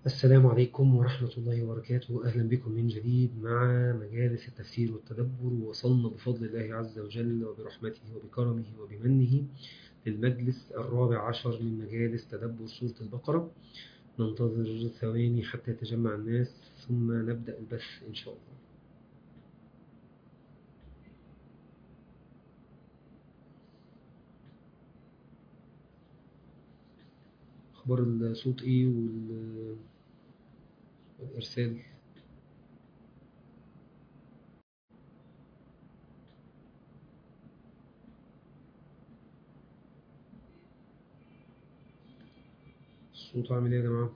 السلام عليكم ورحمة الله وبركاته أهلا بكم من جديد مع مجالس التفسير والتدبر وصلنا بفضل الله عز وجل وبرحمته وبكرمه وبمنه للمجلس الرابع عشر من مجالس تدبر سورة البقرة ننتظر ثواني حتى يتجمع الناس ثم نبدأ البث إن شاء الله أخبار الصوت إيه وال... والإرسال الصوت عامل ايه يا جماعة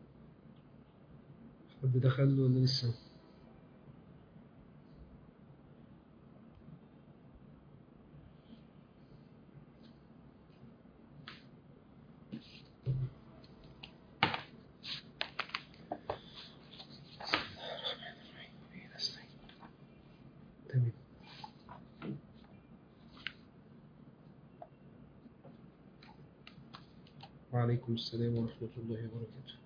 حد دخل ولا لسه تمام وعليكم السلام ورحمة الله وبركاته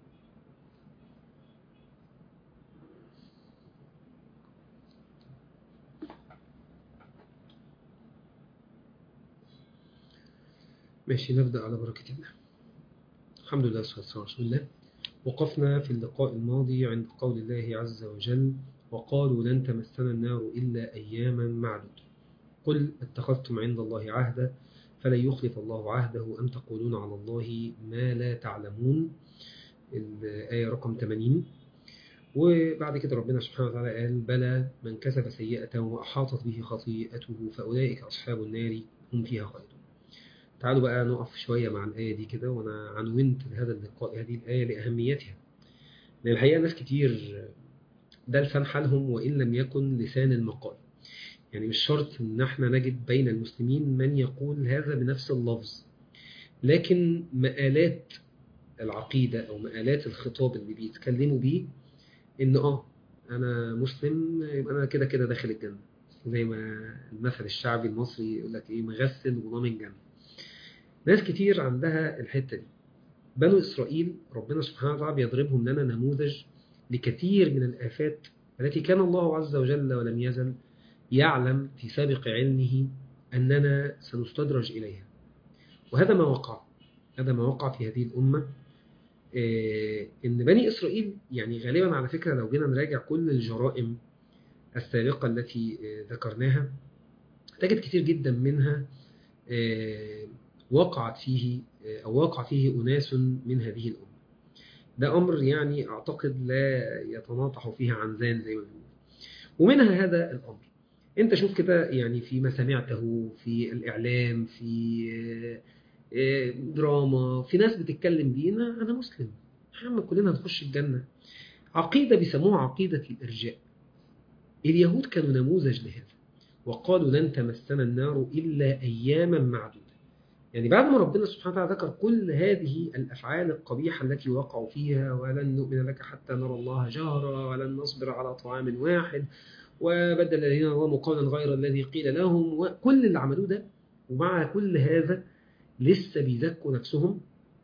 ماشي نبدأ على بركة الله الحمد لله والصلاة والسلام على رسول الله وقفنا في اللقاء الماضي عند قول الله عز وجل وقالوا لن تمسنا النار إلا أياما معدودة قل اتخذتم عند الله عهدا فلن يخلف الله عهده أم تقولون على الله ما لا تعلمون الآية رقم 80 وبعد كده ربنا سبحانه وتعالى قال بلى من كسب سيئة وأحاطت به خطيئته فأولئك أصحاب النار هم فيها خالدون تعالوا بقى نقف شوية مع الآية دي كده وأنا عنونت هذا اللقاء هذه الآية لأهميتها لأن الحقيقة ناس كتير ده لسان حالهم وإن لم يكن لسان المقال يعني مش شرط ان احنا نجد بين المسلمين من يقول هذا بنفس اللفظ لكن مآلات العقيدة او مآلات الخطاب اللي بيتكلموا بيه ان اه انا مسلم يبقى انا كده كده داخل الجنة زي ما المثل الشعبي المصري يقول لك ايه مغسل وضامن جنة ناس كتير عندها الحتة دي بنو اسرائيل ربنا سبحانه وتعالى بيضربهم لنا نموذج لكثير من الآفات التي كان الله عز وجل ولم يزل يعلم في سابق علمه أننا سنستدرج إليها وهذا ما وقع هذا ما وقع في هذه الأمة إن بني إسرائيل يعني غالبا على فكرة لو جينا نراجع كل الجرائم السابقة التي ذكرناها تجد كتير جدا منها وقعت فيه أو وقع فيه أناس من هذه الأمة ده أمر يعني أعتقد لا يتناطح فيه عنزان زي ما بنقول ومنها هذا الأمر انت شوف كده يعني في ما سمعته في الاعلام في دراما في ناس بتتكلم بينا انا مسلم محمد كلنا هنخش الجنه عقيده بيسموها عقيده الارجاء اليهود كانوا نموذج لهذا وقالوا لن تمسنا النار الا اياما معدوده يعني بعد ما ربنا سبحانه وتعالى ذكر كل هذه الافعال القبيحه التي وقعوا فيها ولن نؤمن لك حتى نرى الله جهرا ولن نصبر على طعام واحد وبدل الذين ظلموا قولا غير الذي قيل لهم وكل اللي عملوه ده ومع كل هذا لسه بيزكوا نفسهم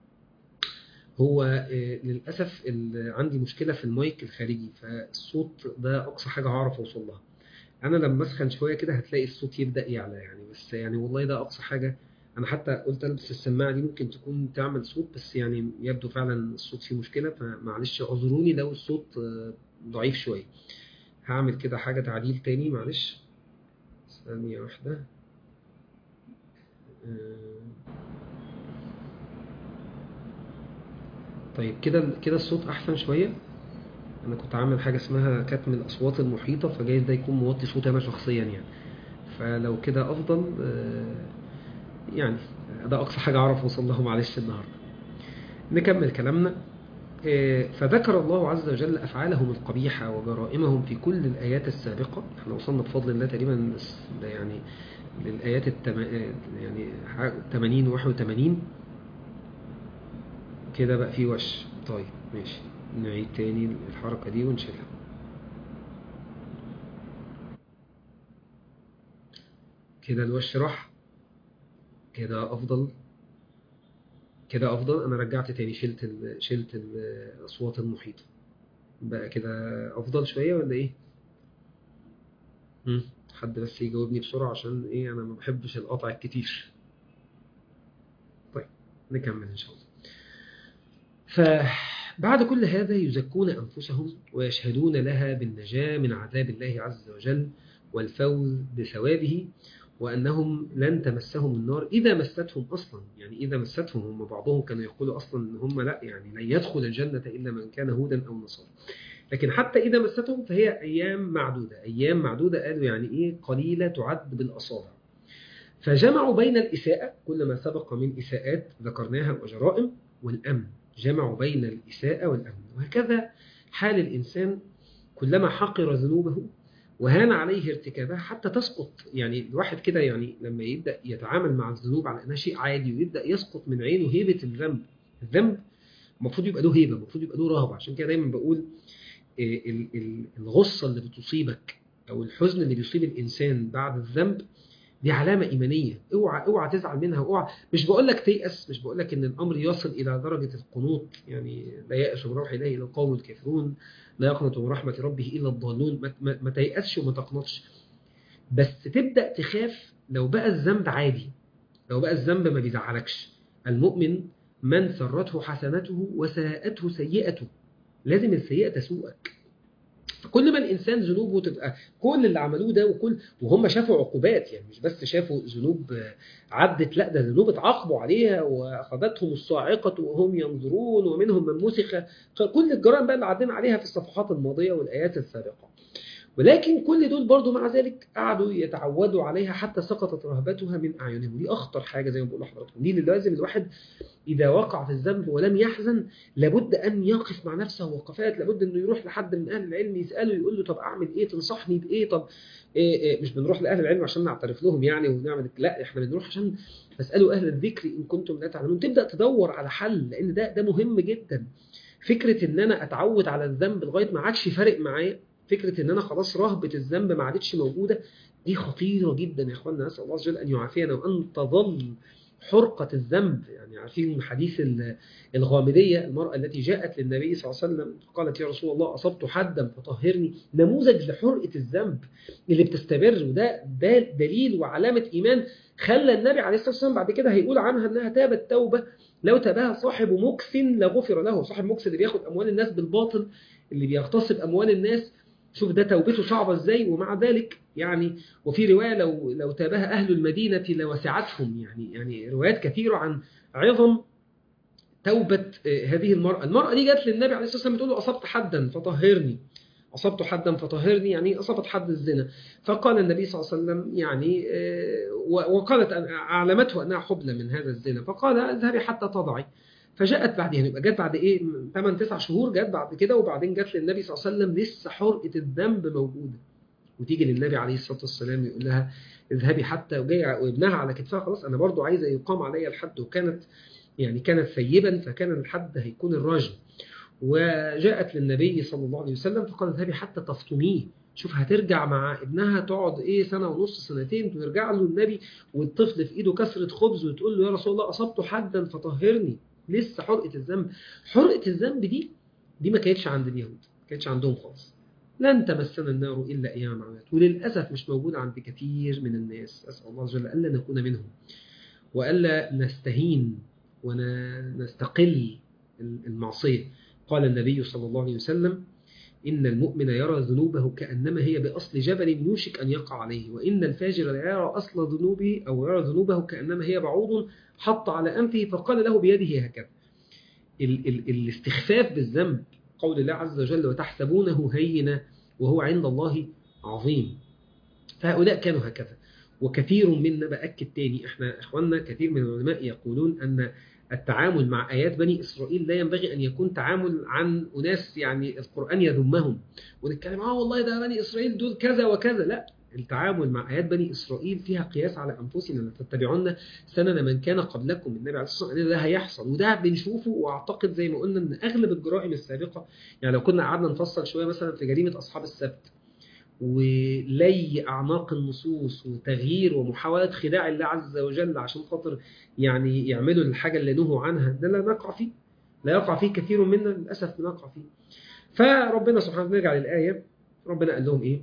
هو للأسف عندي مشكلة في المايك الخارجي فالصوت ده أقصى حاجة هعرف أوصل لها أنا لما أسخن شوية كده هتلاقي الصوت يبدأ يعلى يعني بس يعني والله ده أقصى حاجة أنا حتى قلت ألبس السماعة دي ممكن تكون تعمل صوت بس يعني يبدو فعلا الصوت فيه مشكلة فمعلش اعذروني لو الصوت ضعيف شوية هعمل كده حاجة تعديل تاني معلش ثانية واحدة طيب كده كده الصوت أحسن شوية أنا كنت عامل حاجة اسمها كتم الأصوات المحيطة فجايز ده يكون موطي صوتي أنا شخصيا يعني فلو كده أفضل يعني ده أقصى حاجة أعرف أوصل له معلش النهاردة نكمل كلامنا فذكر الله عز وجل أفعالهم القبيحة وجرائمهم في كل الآيات السابقة احنا وصلنا بفضل الله تقريبا يعني للآيات التم... يعني 80 و 81 كده بقى في وش طيب ماشي نعيد تاني الحركة دي ونشيلها كده الوش راح كده أفضل كده افضل انا رجعت تاني شلت ال... شلت الاصوات المحيطه بقى كده افضل شويه ولا ايه مم. حد بس يجاوبني بسرعه عشان ايه انا ما بحبش القطع الكتير طيب نكمل ان شاء الله فبعد كل هذا يزكون انفسهم ويشهدون لها بالنجاه من عذاب الله عز وجل والفوز بثوابه وأنهم لن تمسهم النار إذا مستهم أصلا يعني إذا مستهم هم بعضهم كانوا يقولوا أصلا إن هم لا يعني لن يدخل الجنة إلا من كان هودا أو نصارى لكن حتى إذا مستهم فهي أيام معدودة أيام معدودة قالوا يعني إيه قليلة تعد بالأصابع فجمعوا بين الإساءة كل ما سبق من إساءات ذكرناها وجرائم والأمن جمعوا بين الإساءة والأمن وهكذا حال الإنسان كلما حقر ذنوبه وهان عليه ارتكابها حتى تسقط يعني الواحد كده يعني لما يبدا يتعامل مع الذنوب على انها شيء عادي ويبدا يسقط من عينه هيبه الذنب الذنب المفروض يبقى له هيبه المفروض يبقى له رهبه عشان كده دايما بقول الغصه اللي بتصيبك او الحزن اللي بيصيب الانسان بعد الذنب دي علامة إيمانية اوعى اوعى تزعل منها اوعى مش بقول لك تيأس مش بقول لك إن الأمر يصل إلى درجة القنوط يعني لا يأس من روح الله إلا القوم الكافرون لا يقنط من رحمة ربه إلا الضالون ما, ما, ما تيأسش وما تقنطش بس تبدأ تخاف لو بقى الذنب عادي لو بقى الذنب ما بيزعلكش المؤمن من سرته حسنته وساءته سيئته لازم السيئة تسوءك كل ما الانسان ذنوبه تبقى كل اللي عملوه ده وكل وهم شافوا عقوبات يعني مش بس شافوا ذنوب عدت لا ده ذنوب اتعاقبوا عليها واخذتهم الصاعقه وهم ينظرون ومنهم من مسخ كل الجرائم بقى اللي عدينا عليها في الصفحات الماضيه والايات السابقه ولكن كل دول برضو مع ذلك قعدوا يتعودوا عليها حتى سقطت رهبتها من اعينهم دي اخطر حاجه زي ما بقول لحضراتكم دي اللي لازم الواحد اذا وقع في الذنب ولم يحزن لابد ان يقف مع نفسه وقفات لابد انه يروح لحد من اهل العلم يساله يقول له طب اعمل ايه تنصحني بايه طب إيه إيه مش بنروح لاهل العلم عشان نعترف لهم يعني ونعمل لا احنا بنروح عشان فاسالوا اهل الذكر ان كنتم لا تعلمون تبدا تدور على حل لان ده ده مهم جدا فكره ان انا اتعود على الذنب لغايه ما عادش فارق معايا فكره ان انا خلاص رهبه الذنب ما عادتش موجوده دي خطيره جدا يا اخوانا نسال الله عز وجل ان يعافينا وان تظل حرقة الذنب يعني عارفين حديث الغامدية المرأة التي جاءت للنبي صلى الله عليه وسلم قالت يا رسول الله أصبت حدا فطهرني نموذج لحرقة الذنب اللي بتستمر وده ده دليل وعلامة إيمان خلى النبي عليه الصلاة والسلام بعد كده هيقول عنها أنها تابت توبة لو تابها صاحب مكث لغفر له صاحب مكث اللي بياخد أموال الناس بالباطل اللي بيغتصب أموال الناس شوف ده توبته صعبة ازاي ومع ذلك يعني وفي رواية لو لو تابها أهل المدينة لوسعتهم يعني يعني روايات كثيرة عن عظم توبة هذه المرأة المرأة دي جت للنبي عليه الصلاة والسلام بتقول له أصبت حدا فطهرني أصبت حدا فطهرني يعني أصبت حد الزنا فقال النبي صلى الله عليه وسلم يعني وقالت أعلمته أنها حبلى من هذا الزنا فقال اذهبي حتى تضعي فجاءت بعدين يبقى جت بعد ايه 8 9 شهور جت بعد كده وبعدين جت للنبي صلى الله عليه وسلم لسه حرقه الذنب موجوده وتيجي للنبي عليه الصلاه والسلام يقول لها اذهبي حتى وجاي وابنها على كتفها خلاص انا برضو عايزه يقام عليا الحد وكانت يعني كانت ثيبا فكان الحد هيكون الرجم وجاءت للنبي صلى الله عليه وسلم فقال اذهبي حتى تفطميه شوف هترجع مع ابنها تقعد ايه سنه ونص سنتين ويرجع له النبي والطفل في ايده كسره خبز وتقول له يا رسول الله اصبت حدا فطهرني لسه حرقه الذنب حرقه الذنب دي دي ما كانتش عند اليهود ما كانتش عندهم خالص لن تمسنا النار الا ايام معلومات وللاسف مش موجوده عند كثير من الناس اسال الله عز وجل الا نكون منهم والا نستهين ونستقل المعصيه قال النبي صلى الله عليه وسلم إن المؤمن يرى ذنوبه كأنما هي بأصل جبل يوشك أن يقع عليه وإن الفاجر لا يرى أصل ذنوبه أو يرى ذنوبه كأنما هي بعوض حط على أنفه فقال له بيده هكذا ال ال الاستخفاف بالذنب قول الله عز وجل وتحسبونه هينا وهو عند الله عظيم فهؤلاء كانوا هكذا وكثير منا بأكد تاني احنا اخواننا كثير من العلماء يقولون أن التعامل مع آيات بني إسرائيل لا ينبغي أن يكون تعامل عن أناس يعني القرآن يذمهم ونتكلم آه والله ده بني إسرائيل دول كذا وكذا لا التعامل مع آيات بني إسرائيل فيها قياس على أنفسنا تتبعون سنن من كان قبلكم النبي عليه الصلاة والسلام ده هيحصل وده بنشوفه وأعتقد زي ما قلنا أن أغلب الجرائم السابقة يعني لو كنا قعدنا نفصل شوية مثلا في جريمة أصحاب السبت ولي اعماق النصوص وتغيير ومحاوله خداع الله عز وجل عشان خاطر يعني يعملوا الحاجه اللي نهوا عنها ده لا نقع فيه لا يقع فيه كثير منا للاسف بنقع فيه فربنا سبحانه وتعالى نرجع للايه ربنا قال لهم ايه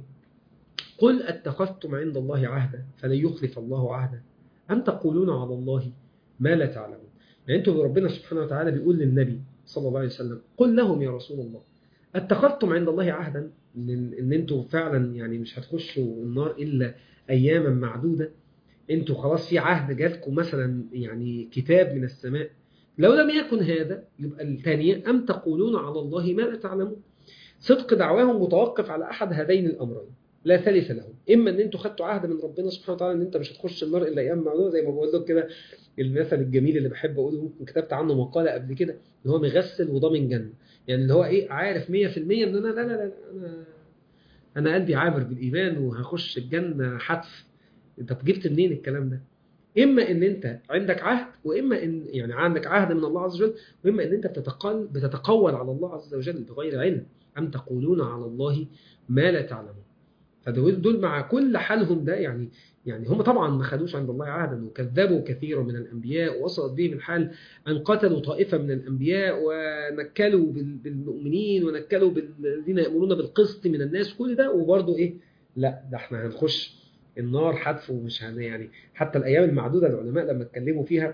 قل اتخذتم عند الله عهدا فلن يخلف الله عهدا ام تقولون على الله ما لا تعلمون يعني انتوا ربنا سبحانه وتعالى بيقول للنبي صلى الله عليه وسلم قل لهم يا رسول الله اتخذتم عند الله عهدا ان, إن انتوا فعلا يعني مش هتخشوا النار الا اياما معدوده انتوا خلاص في عهد جاتكم مثلا يعني كتاب من السماء لو لم يكن هذا يبقى الثانيه ام تقولون على الله ما لا تعلمون صدق دعواهم متوقف على احد هذين الامرين لا ثالث لهم اما ان انتوا خدتوا عهد من ربنا سبحانه وتعالى ان انت مش هتخش النار الا ايام معدوده زي ما بقول لك كده المثل الجميل اللي بحب اقوله ممكن كتبت عنه مقاله قبل كده ان هو مغسل وضامن جنه يعني اللي هو ايه عارف 100% ان انا لا لا لا انا انا قلبي عامر بالايمان وهخش الجنه حتف انت جبت منين الكلام ده اما ان انت عندك عهد واما ان يعني عندك عهد من الله عز وجل واما ان انت بتتقل بتتقول على الله عز وجل بغير علم ام تقولون على الله ما لا تعلمون فدول دول مع كل حالهم ده يعني يعني هم طبعا ما خدوش عند الله عهدا وكذبوا كثيرا من الانبياء ووصلت بهم الحال ان قتلوا طائفه من الانبياء ونكلوا بالمؤمنين ونكلوا بالذين يامرون بالقسط من الناس كل ده وبرضه ايه لا ده احنا هنخش النار حتف ومش هن يعني حتى الايام المعدوده العلماء لما اتكلموا فيها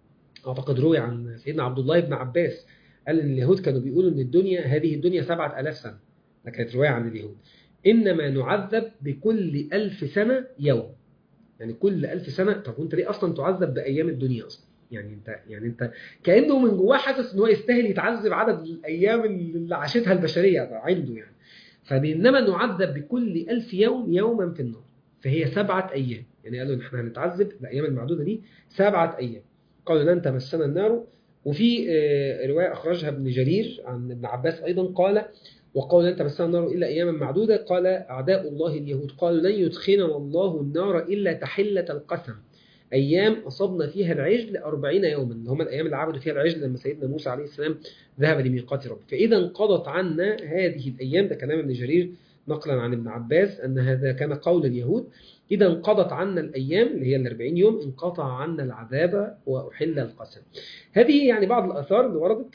اعتقد روي عن سيدنا عبد الله بن عباس قال ان اليهود كانوا بيقولوا ان الدنيا هذه الدنيا سبعة آلاف سنه ده كانت روايه عن اليهود انما نعذب بكل ألف سنه يوم يعني كل ألف سنة طب وانت ليه أصلا تعذب بأيام الدنيا أصلا يعني انت يعني انت كانه من جواه حاسس ان هو يستاهل يتعذب عدد الايام اللي عاشتها البشريه عنده يعني فبينما نعذب بكل ألف يوم يوما في النار فهي سبعة أيام يعني قالوا احنا هنتعذب الأيام المعدودة دي سبعة أيام قالوا لن تمسنا النار وفي رواية أخرجها ابن جرير عن ابن عباس أيضا قال وقالوا لن تمسنا النار إلا أياما معدودة قال أعداء الله اليهود قالوا لن يدخلنا الله النار إلا تحلة القسم أيام أصبنا فيها العجل أربعين يوما اللي هم الأيام اللي عبدوا فيها العجل لما سيدنا موسى عليه السلام ذهب لميقات ربه فإذا انقضت عنا هذه الأيام ده كلام ابن جرير نقلا عن ابن عباس أن هذا كان قول اليهود إذا انقضت عنا الأيام اللي هي الأربعين يوم انقطع عنا العذاب وأحل القسم هذه يعني بعض الآثار اللي وردت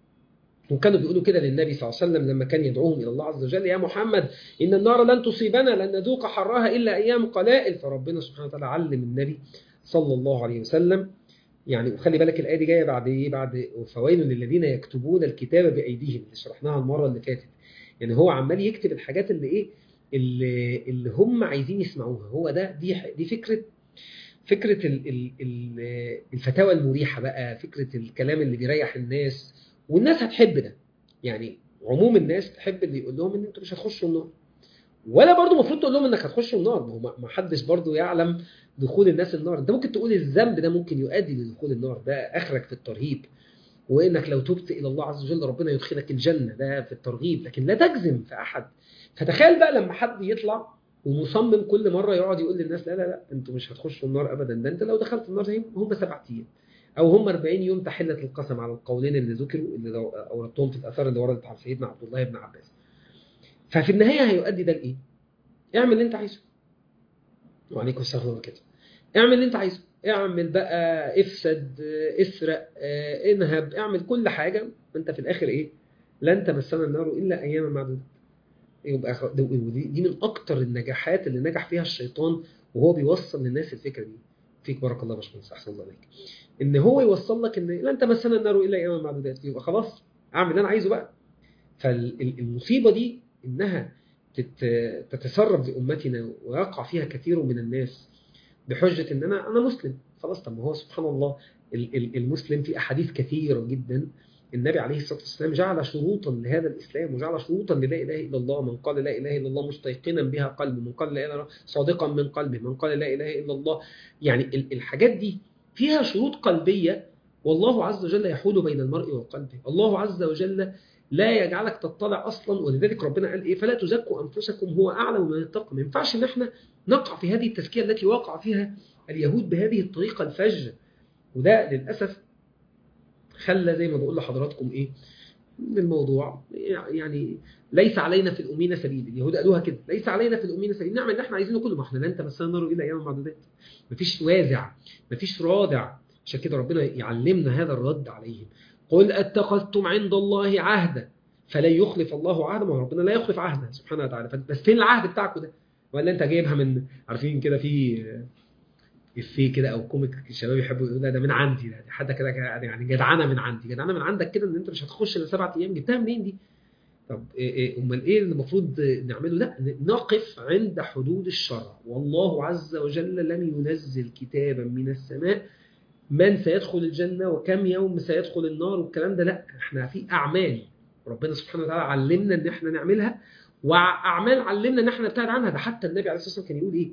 وكانوا بيقولوا كده للنبي صلى الله عليه وسلم لما كان يدعوهم إلى الله عز وجل يا محمد إن النار لن تصيبنا لن نذوق حرها إلا أيام قلائل فربنا سبحانه وتعالى علم النبي صلى الله عليه وسلم يعني وخلي بالك الآية دي جاية بعد إيه بعد فويل للذين يكتبون الكتاب بأيديهم اللي شرحناها المرة اللي فاتت يعني هو عمال يكتب الحاجات اللي إيه اللي, اللي هم عايزين يسمعوها هو ده دي دي فكرة فكرة ال ال ال الفتاوى المريحة بقى فكرة الكلام اللي بيريح الناس والناس هتحب ده يعني عموم الناس تحب اللي يقول لهم ان انتوا مش هتخشوا النار ولا برضه المفروض تقول لهم انك هتخشوا النار ما هو ما حدش برضه يعلم دخول الناس النار انت ممكن تقول الذنب ده ممكن يؤدي لدخول النار ده اخرك في الترهيب وانك لو تبت الى الله عز وجل ربنا يدخلك الجنه ده في الترغيب لكن لا تجزم في احد فتخيل بقى لما حد يطلع ومصمم كل مره يقعد يقول للناس لا لا لا انتوا مش هتخشوا النار ابدا ده انت لو دخلت النار هم سبع ايام او هم 40 يوم تحله القسم على القولين اللي ذكروا اللي اوردتهم في الاثار اللي وردت عن سيدنا عبد الله بن عباس ففي النهايه هيؤدي ده لايه؟ اعمل اللي انت عايزه وعليكم السلام ورحمه كده اعمل اللي انت عايزه اعمل بقى افسد اسرق انهب اعمل كل حاجه انت في الاخر ايه؟ لن تمسنا النار الا اياما معدوده يبقى دي من اكتر النجاحات اللي نجح فيها الشيطان وهو بيوصل للناس الفكره دي فيك بارك الله باشمهندس احسن الله عليك ان هو يوصل لك ان لن تمسنا النار الا اياما معدودات يبقى خلاص اعمل اللي انا عايزه بقى فالمصيبه دي انها تتسرب لامتنا ويقع فيها كثير من الناس بحجه ان انا انا مسلم خلاص طب ما هو سبحان الله المسلم في احاديث كثيره جدا النبي عليه الصلاه والسلام جعل شروطا لهذا الاسلام وجعل شروطا للا اله الا الله من قال لا اله الا الله مستيقنا بها قلبه من قال لا اله الا الله صادقا من قلبه من قال لا اله الا الله يعني الحاجات دي فيها شروط قلبية والله عز وجل يحول بين المرء وقلبه الله عز وجل لا يجعلك تطلع اصلا ولذلك ربنا قال ايه فلا تزكوا انفسكم هو اعلم من يتقى ما ينفعش ان احنا نقع في هذه التزكيه التي وقع فيها اليهود بهذه الطريقه الفجه وده للاسف خلى زي ما بقول لحضراتكم ايه الموضوع يعني ليس علينا في الأمين سبيل اليهود قالوها كده ليس علينا في الأمين سبيل نعمل اللي احنا عايزينه كله ما احنا لن تمسنا النار إلا أيام معدودات مفيش وازع مفيش رادع عشان كده ربنا يعلمنا هذا الرد عليهم قل اتخذتم عند الله عهدا فلن يخلف الله عهدا ما هو ربنا لا يخلف عهدا سبحانه وتعالى بس فين العهد بتاعكم ده ولا انت جايبها من عارفين كده في افيه كده او كوميك الشباب يحبوا يقولوا ده من عندي ده حد كده يعني جدعنه من عندي جدعنه من عندك كده ان انت مش هتخش الا سبع ايام جبتها منين دي؟ طب إيه امال ايه اللي المفروض نعمله؟ لا نقف عند حدود الشرع والله عز وجل لم ينزل كتابا من السماء من سيدخل الجنه وكم يوم سيدخل النار والكلام ده لا احنا في اعمال ربنا سبحانه وتعالى علمنا ان احنا نعملها واعمال علمنا ان احنا نبتعد عنها ده حتى النبي عليه الصلاه والسلام كان يقول ايه؟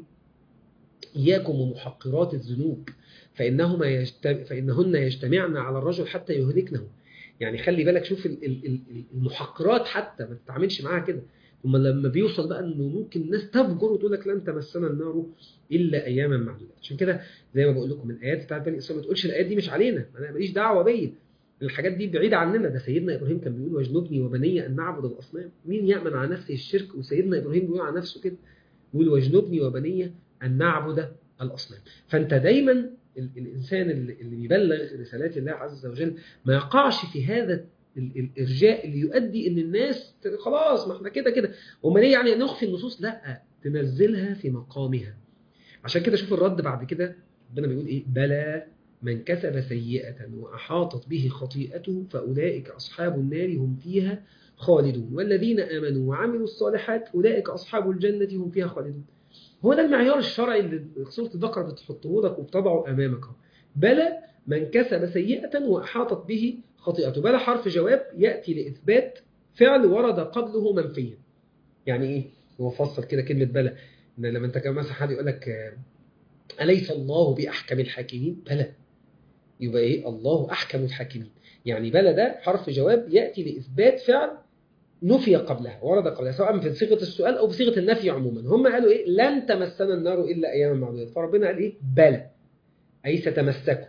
إياكم ومحقرات الذنوب فإنهما يجتمع فإنهن يجتمعن على الرجل حتى يهلكنه يعني خلي بالك شوف المحقرات حتى ما تتعاملش معاها كده ثم لما بيوصل بقى انه ممكن الناس تفجر وتقول لك لن تمسنا النار الا اياما معدودات عشان كده زي ما بقول لكم الايات بتاعت بني اسرائيل ما تقولش الايات دي مش علينا انا ماليش دعوه بيا الحاجات دي بعيده عننا ده سيدنا ابراهيم كان بيقول واجنبني وبني ان نعبد الاصنام مين يامن على نفسه الشرك وسيدنا ابراهيم بيقول على نفسه كده بيقول واجنبني وبني أن نعبد الأصنام فأنت دايما الإنسان اللي بيبلغ رسالات الله عز وجل ما يقعش في هذا الإرجاء اللي يؤدي إن الناس خلاص ما احنا كده كده أمال إيه يعني نخفي النصوص لا تنزلها في مقامها عشان كده شوف الرد بعد كده ربنا بيقول إيه بلى من كسب سيئة وأحاطت به خطيئته فأولئك أصحاب النار هم فيها خالدون والذين آمنوا وعملوا الصالحات أولئك أصحاب الجنة هم فيها خالدون هو ده المعيار الشرعي اللي سورة البقرة بتحطه لك وبتضعه أمامك بلى من كسب سيئة وأحاطت به خطيئته بلى حرف جواب يأتي لإثبات فعل ورد قبله منفيا يعني إيه؟ هو فصل كده كلمة بلى إن لما أنت كان مثلا حد يقول لك أليس الله بأحكم الحاكمين؟ بلى يبقى إيه؟ الله أحكم الحاكمين يعني بلى ده حرف جواب يأتي لإثبات فعل نفي قبلها ورد قبلها سواء في صيغه السؤال او بصيغه النفي عموما هم قالوا ايه لن تمسنا النار الا اياما معدودات فربنا قال ايه بلى اي ستمسكم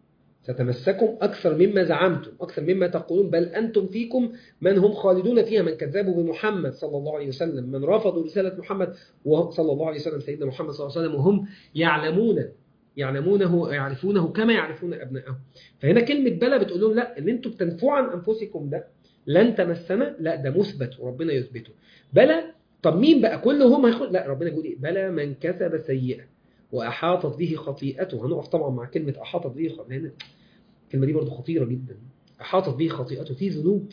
ستمسكم اكثر مما زعمتم اكثر مما تقولون بل انتم فيكم من هم خالدون فيها من كذبوا بمحمد صلى الله عليه وسلم من رفضوا رساله محمد صلى الله عليه وسلم سيدنا محمد صلى الله عليه وسلم وهم يعلمون يعلمونه يعرفونه كما يعرفون ابنائهم فهنا كلمه بلى بتقول لهم لا اللي انتم بتنفوا عن انفسكم ده لن تمسنا لا ده مثبت وربنا يثبته بلى طب مين بقى كلهم هيخل لا ربنا يقول ايه بلى من كسب سيئه واحاطت به خطيئته هنقف طبعا مع كلمه احاطت به خطيئته لان الكلمه دي برضو خطيره جدا احاطت به خطيئته في ذنوب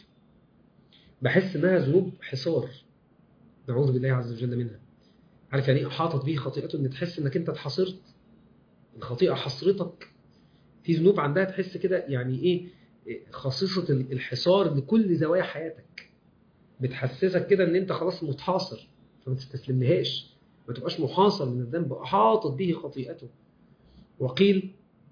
بحس انها ذنوب حصار نعوذ بالله عز وجل منها عارف يعني ايه احاطت به خطيئته ان تحس انك انت اتحصرت الخطيئه حصرتك في ذنوب عندها تحس كده يعني ايه خاصصة الحصار لكل زوايا حياتك بتحسسك كده ان انت خلاص متحاصر فما تستسلملهاش ما تبقاش محاصر من الذنب احاطت به خطيئته وقيل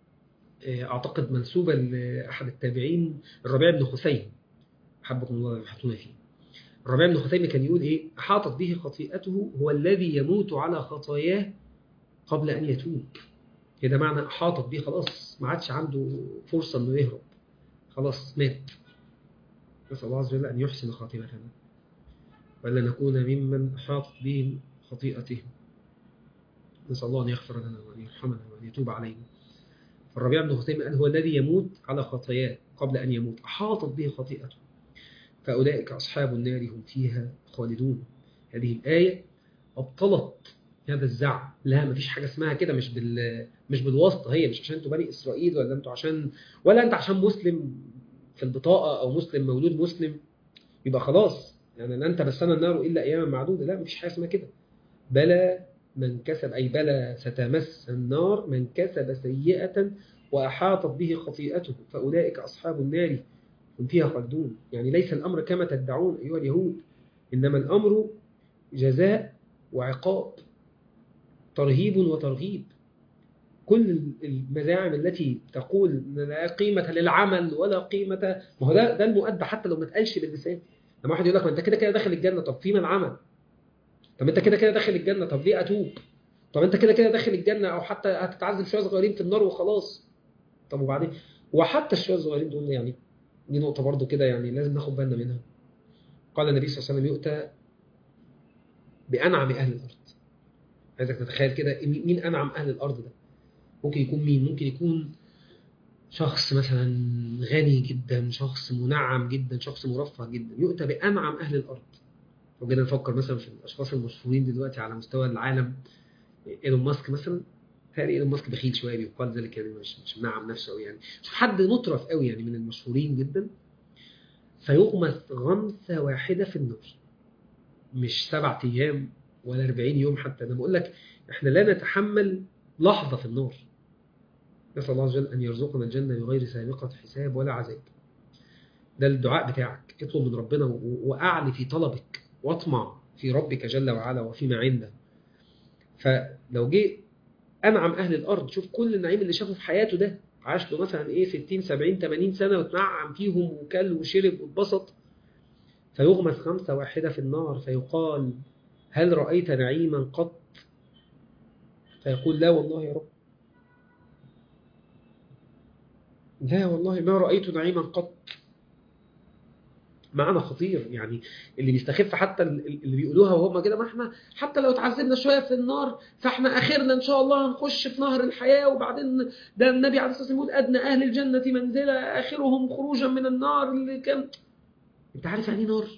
اعتقد منسوبه لاحد التابعين الربيع بن خثيم حبكم الله يبحثون فيه الربيع بن خثيم كان يقول ايه احاطت به خطيئته هو الذي يموت على خطاياه قبل ان يتوب كده معنى احاطت به خلاص ما عادش عنده فرصه انه يهرب خلاص مات نسأل الله عز وجل أن يحسن خاتمتنا ولا نكون ممن أحاطت بهم خطيئتهم نسأل الله أن يغفر لنا وأن يرحمنا وأن يتوب علينا فالربيع بن خثيم قال هو الذي يموت على خطاياه قبل أن يموت أحاطت به خطيئته فأولئك أصحاب النار هم فيها خالدون هذه الآية أبطلت هذا الزعم لا ما فيش حاجه اسمها كده مش بال مش بالواسطه هي مش عشان انتوا بني اسرائيل ولا انتوا عشان ولا انت عشان مسلم في البطاقه او مسلم مولود مسلم يبقى خلاص يعني لن تمسنا النار الا اياما معدوده لا مفيش حاجه اسمها كده بلى من كسب اي بلى ستمس النار من كسب سيئه واحاطت به خطيئته فاولئك اصحاب النار هم فيها خالدون يعني ليس الامر كما تدعون ايها اليهود انما الامر جزاء وعقاب ترهيب وترغيب كل المزاعم التي تقول ان لا قيمه للعمل ولا قيمه ما هو ده ده المؤدى حتى لو ما اتقالش باللسان لما واحد يقول لك ما انت كده كده داخل الجنه طب فيما العمل طب انت كده كده داخل الجنه طب ليه اتوب طب انت كده كده داخل الجنه او حتى هتتعذب شويه صغيرين في النار وخلاص طب وبعدين وحتى الشويه الصغيرين دول يعني دي نقطة برضو كده يعني لازم ناخد بالنا منها قال النبي صلى الله عليه وسلم يؤتى بأنعم أهل الأرض عايزك تتخيل كده مين أنعم أهل الأرض ده ممكن يكون مين ممكن يكون شخص مثلا غني جدا شخص منعم جدا شخص مرفه جدا يؤتى بأنعم أهل الأرض لو جينا نفكر مثلا في الأشخاص المشهورين دلوقتي على مستوى العالم ايلون ماسك مثلا تهيألي ايلون ماسك بخيل شويه بيقال ذلك يعني مش مش منعم نفسه قوي يعني شوف حد مطرف قوي يعني من المشهورين جدا فيغمس غمسه واحده في النار مش سبعة ايام ولا 40 يوم حتى انا بقول لك احنا لا نتحمل لحظه في النار نسال الله عز وجل ان يرزقنا الجنه بغير سابقه حساب ولا عذاب ده الدعاء بتاعك اطلب من ربنا واعلي في طلبك واطمع في ربك جل وعلا وفيما عنده فلو جه انعم اهل الارض شوف كل النعيم اللي شافه في حياته ده عاش له مثلا ايه 60 70 80 سنه وتنعم فيهم وكل وشرب واتبسط فيغمس خمسه واحده في النار فيقال هل رايت نعيما قط فيقول لا والله يا رب لا والله ما رايت نعيما قط معنى خطير يعني اللي بيستخف حتى اللي بيقولوها وهم كده ما احنا حتى لو اتعذبنا شويه في النار فاحنا اخرنا ان شاء الله هنخش في نهر الحياه وبعدين ده النبي عليه الصلاه والسلام يقول ادنى اهل الجنه منزله اخرهم خروجا من النار اللي كان انت عارف يعني ايه نار؟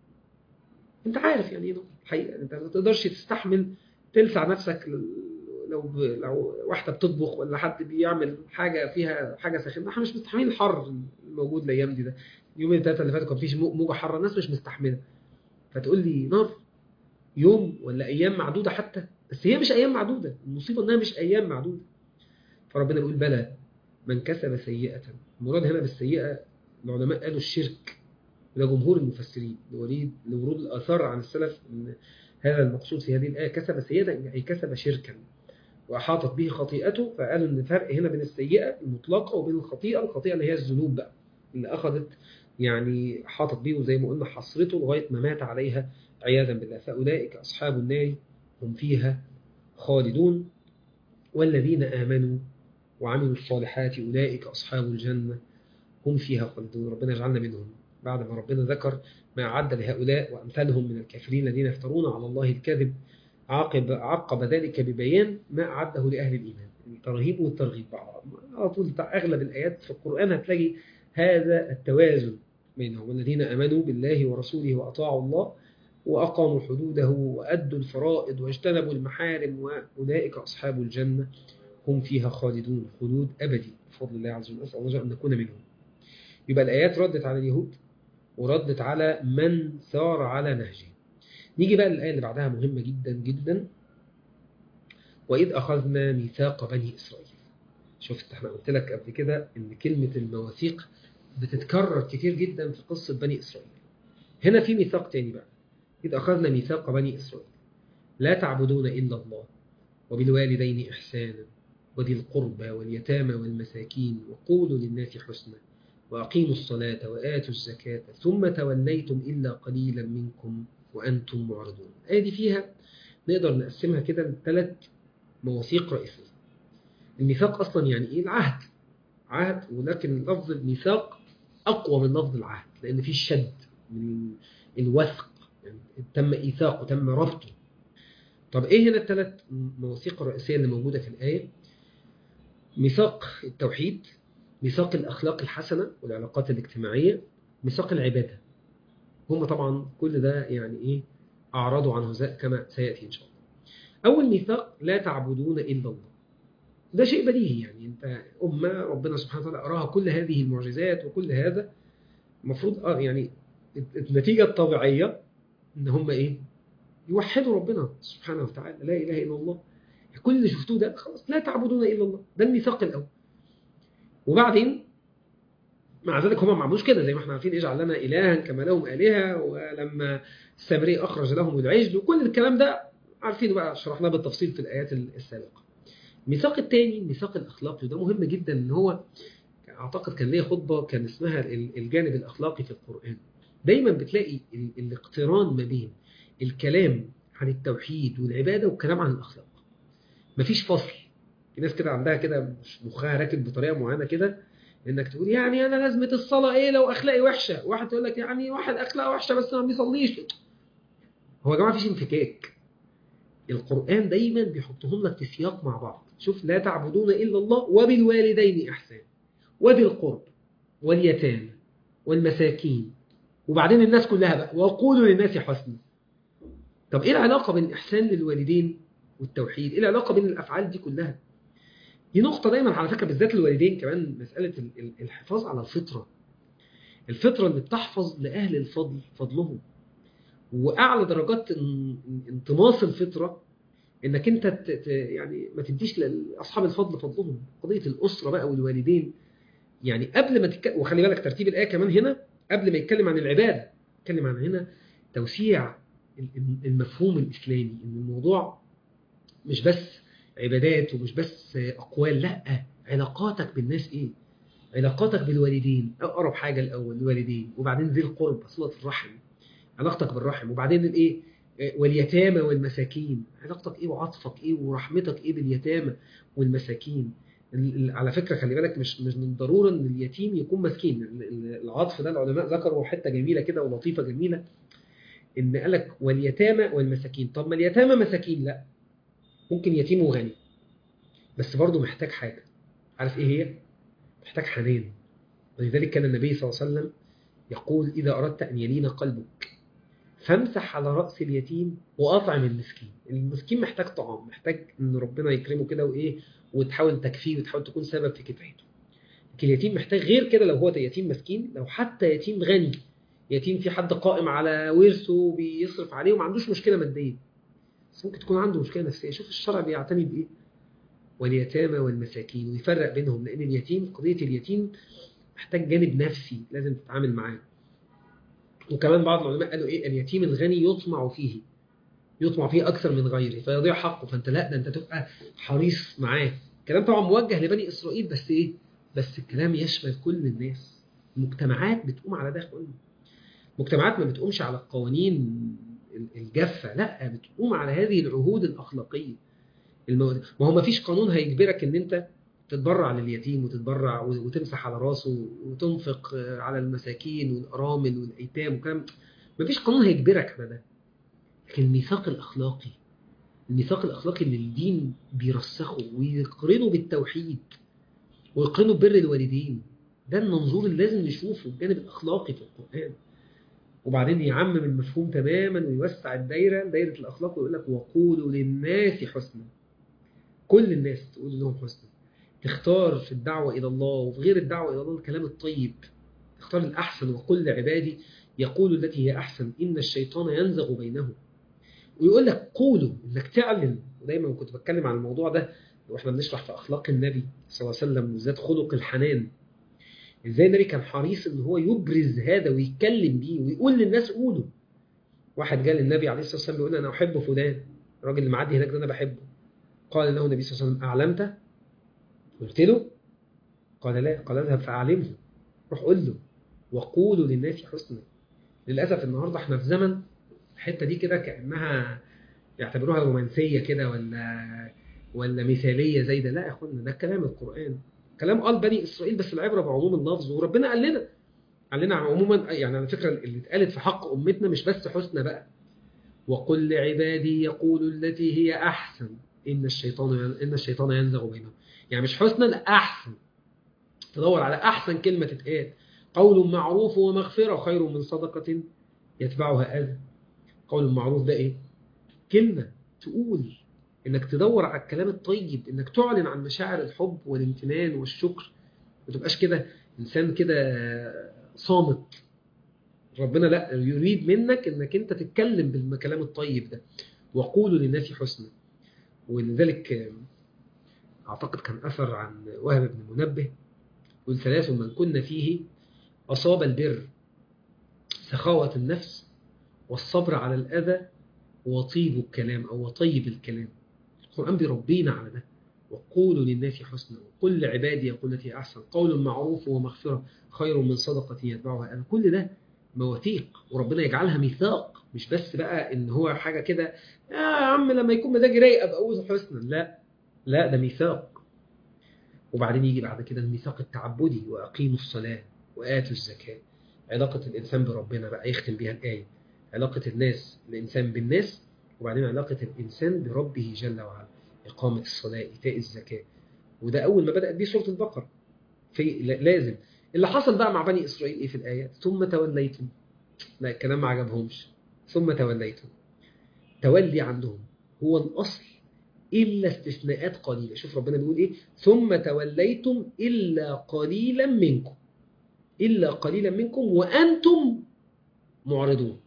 انت عارف يعني ايه نار الحقيقه انت ما تقدرش تستحمل تلسع نفسك لو لو واحده بتطبخ ولا حد بيعمل حاجه فيها حاجه ساخنه احنا مش مستحملين الحر الموجود الايام دي ده يومين ثلاثه اللي فاتوا كان في موجه حاره الناس مش مستحمله فتقول لي نار يوم ولا ايام معدوده حتى بس هي مش ايام معدوده المصيبه انها مش ايام معدوده فربنا بيقول بلى من كسب سيئه المراد هنا بالسيئه العلماء قالوا الشرك ده جمهور المفسرين لوريد لورود الاثار عن السلف ان هذا المقصود في هذه الايه كسب سيئه اي كسب شركا واحاطت به خطيئته فقالوا ان الفرق هنا بين السيئه المطلقه وبين الخطيئه الخطيئه اللي هي الذنوب بقى اللي اخذت يعني حاطط بيه وزي ما قلنا حصرته لغايه ما مات عليها عياذا بالله فاولئك اصحاب النار هم فيها خالدون والذين امنوا وعملوا الصالحات اولئك اصحاب الجنه هم فيها خالدون ربنا يجعلنا منهم بعد ما ربنا ذكر ما أعد لهؤلاء وأمثالهم من الكافرين الذين يفترون على الله الكذب عقب عقب ذلك ببيان ما أعده لأهل الإيمان الترهيب والترغيب على طول أغلب الآيات في القرآن هتلاقي هذا التوازن بينهم والذين امنوا بالله ورسوله واطاعوا الله واقاموا حدوده وادوا الفرائض واجتنبوا المحارم واولئك اصحاب الجنه هم فيها خالدون خلود ابدي بفضل الله عز وجل نسال الله ان نكون منهم يبقى الايات ردت على اليهود وردت على من سار على نهجه نيجي بقى للايه اللي بعدها مهمه جدا جدا واذ اخذنا ميثاق بني اسرائيل شفت احنا قلت لك قبل كده ان كلمه المواثيق بتتكرر كتير جدا في قصة بني إسرائيل هنا في ميثاق تاني بقى إذ أخذنا ميثاق بني إسرائيل لا تعبدون إلا الله وبالوالدين إحسانا وذي القربى واليتامى والمساكين وقولوا للناس حسنا وأقيموا الصلاة وآتوا الزكاة ثم توليتم إلا قليلا منكم وأنتم معرضون الآية دي فيها نقدر نقسمها كده لثلاث مواثيق رئيسية الميثاق أصلا يعني إيه العهد عهد ولكن لفظ الميثاق أقوى من لفظ العهد لأن فيه الشد من الوثق يعني تم إيثاقه تم ربطه طب إيه هنا الثلاث مواثيق الرئيسية اللي موجودة في الآية ميثاق التوحيد ميثاق الأخلاق الحسنة والعلاقات الاجتماعية ميثاق العبادة هم طبعا كل ده يعني إيه أعرضوا عنه كما سيأتي إن شاء الله أول ميثاق لا تعبدون إلا الله ده شيء بديهي يعني انت امه ربنا سبحانه وتعالى اراها كل هذه المعجزات وكل هذا المفروض اه يعني النتيجه الطبيعيه ان هم ايه يوحدوا ربنا سبحانه وتعالى لا اله الا الله كل اللي شفتوه ده خلاص لا تعبدون الا الله ده الميثاق الاول وبعدين مع ذلك هم ما عملوش كده زي ما احنا عارفين اجعل لنا الها كما لهم الهه ولما السامري اخرج لهم العجل وكل الكلام ده عارفين بقى شرحناه بالتفصيل في الايات السابقه الميثاق الثاني الميثاق الاخلاقي وده مهم جدا ان هو اعتقد كان ليا خطبه كان اسمها الجانب الاخلاقي في القران دايما بتلاقي الاقتران ما بين الكلام عن التوحيد والعباده والكلام عن الاخلاق مفيش فصل في ناس كده عندها كده مخها راكب بطريقه معينه كده انك تقول يعني انا لازمه الصلاه ايه لو اخلاقي وحشه واحد تقول لك يعني واحد اخلاقه وحشه بس ما بيصليش هو يا جماعه مفيش انفكاك القران دايما بيحطهم لك في سياق مع بعض شوف لا تعبدون الا الله وبالوالدين احسان وذي القرب واليتامى والمساكين وبعدين الناس كلها بقى وقولوا للناس حسنا طب ايه العلاقه بين الاحسان للوالدين والتوحيد ايه العلاقه بين الافعال دي كلها دي نقطه دايما على فكره بالذات الوالدين كمان مساله ال- ال- الحفاظ على الفطره الفطره اللي بتحفظ لاهل الفضل فضلهم واعلى درجات ان- انطماس الفطره انك انت ت- ت- يعني ما تديش لاصحاب الفضل فضلهم قضيه الاسره بقى والوالدين يعني قبل ما تتكلم وخلي بالك ترتيب الايه كمان هنا قبل ما يتكلم عن العباده يتكلم عن هنا توسيع ال- المفهوم الاسلامي ان الموضوع مش بس عبادات ومش بس اقوال لا علاقاتك بالناس ايه علاقاتك بالوالدين اقرب حاجه الاول الوالدين وبعدين ذي القرب صله الرحم علاقتك بالرحم وبعدين الايه واليتامى والمساكين علاقتك ايه وعطفك ايه ورحمتك ايه باليتامى والمساكين ال- ال- على فكره خلي بالك مش مش من الضروره ان اليتيم يكون مسكين ال- ال- العطف ده العلماء ذكروا حته جميله كده ولطيفه جميله ان قال لك واليتامى والمساكين طب ما اليتامى مساكين لا ممكن يتيم وغني بس برضه محتاج حاجه عارف ايه هي محتاج حنان ولذلك كان النبي صلى الله عليه وسلم يقول اذا اردت ان يلين قلبك فامسح على راس اليتيم واطعم المسكين المسكين محتاج طعام محتاج ان ربنا يكرمه كده وايه وتحاول تكفيه وتحاول تكون سبب في كفايته لكن اليتيم محتاج غير كده لو هو يتيم مسكين لو حتى يتيم غني يتيم في حد قائم على ورثه بيصرف عليه وما عندوش مشكله ماديه بس ممكن تكون عنده مشكله نفسيه شوف الشرع بيعتني بايه واليتامى والمساكين ويفرق بينهم لان اليتيم قضيه اليتيم محتاج جانب نفسي لازم تتعامل معاه وكمان بعض العلماء قالوا ايه اليتيم الغني يطمع فيه يطمع فيه اكثر من غيره فيضيع حقه فانت لا ده انت تبقى حريص معاه الكلام طبعا موجه لبني اسرائيل بس ايه بس الكلام يشمل كل الناس المجتمعات بتقوم على ده يا اخوانا مجتمعات ما بتقومش على القوانين الجافه لا بتقوم على هذه العهود الاخلاقيه المو... ما هو ما فيش قانون هيجبرك ان انت تتبرع لليتيم وتتبرع وتمسح على راسه وتنفق على المساكين والارامل والايتام وكلام ما فيش قانون هيجبرك على ده لكن الميثاق الاخلاقي الميثاق الاخلاقي اللي الدين بيرسخه ويقرنه بالتوحيد ويقرنه ببر الوالدين ده المنظور اللي لازم نشوفه الجانب الاخلاقي في القران وبعدين يعمم المفهوم تماما ويوسع الدايره دايره الاخلاق ويقول لك وقولوا للناس حسنا كل الناس تقول لهم حسنا تختار في الدعوه الى الله وفي غير الدعوه الى الله الكلام الطيب تختار الاحسن وقل لعبادي يقول التي هي احسن ان الشيطان ينزغ بينهم ويقول لك قولوا انك تعلن ودايما كنت بتكلم عن الموضوع ده واحنا بنشرح في اخلاق النبي صلى الله عليه وسلم وذات خلق الحنان ازاي النبي كان حريص ان هو يبرز هذا ويتكلم بيه ويقول للناس قولوا واحد جاء للنبي عليه الصلاه والسلام بيقول انا احب فلان الراجل اللي معدي هناك ده انا بحبه قال له النبي صلى الله عليه وسلم اعلمت قلت له قال لا قال اذهب فاعلمه روح قول له وقولوا للناس حسنا للاسف النهارده احنا في زمن الحته دي كده كانها يعتبروها رومانسيه كده ولا ولا مثاليه زي ده لا يا اخوانا ده كلام القران كلام قال بني اسرائيل بس العبره بعموم اللفظ وربنا قال لنا قال لنا عموما يعني على فكره اللي اتقالت في حق امتنا مش بس حسنى بقى وقل لعبادي يقول التي هي احسن ان الشيطان ان الشيطان ينزغ بينهم يعني مش حسنى لا احسن تدور على احسن كلمه تتقال قول معروف ومغفره خير من صدقه يتبعها اذى قول معروف ده ايه كلمه تقول انك تدور على الكلام الطيب انك تعلن عن مشاعر الحب والامتنان والشكر ما تبقاش كده انسان كده صامت ربنا لا يريد منك انك انت تتكلم بالكلام الطيب ده وقولوا للناس حسنا ولذلك اعتقد كان اثر عن وهب بن منبه يقول ثلاث من كنا فيه اصاب البر سخاوه النفس والصبر على الاذى وطيب الكلام او وطيب الكلام القرآن بيربينا على ده وقولوا للناس حسنا وقل لعبادي يقول التي أحسن قول معروف ومغفرة خير من صدقة يتبعها أنا كل ده مواثيق وربنا يجعلها ميثاق مش بس بقى إن هو حاجة كده يا عم لما يكون مزاجي رايق أبقى أقول حسنا لا لا ده ميثاق وبعدين يجي بعد كده الميثاق التعبدي وأقيموا الصلاة وآتوا الزكاة علاقة الإنسان بربنا بقى يختم بيها الآية علاقة الناس الإنسان بالناس وبعدين علاقة الإنسان بربه جل وعلا إقامة الصلاة إيتاء الزكاة وده أول ما بدأت بيه سورة البقرة في لازم اللي حصل بقى مع بني إسرائيل إيه في الآيات ثم توليتم لا الكلام ما عجبهمش ثم توليتم تولي عندهم هو الأصل إلا استثناءات قليلة شوف ربنا بيقول إيه ثم توليتم إلا قليلا منكم إلا قليلا منكم وأنتم معرضون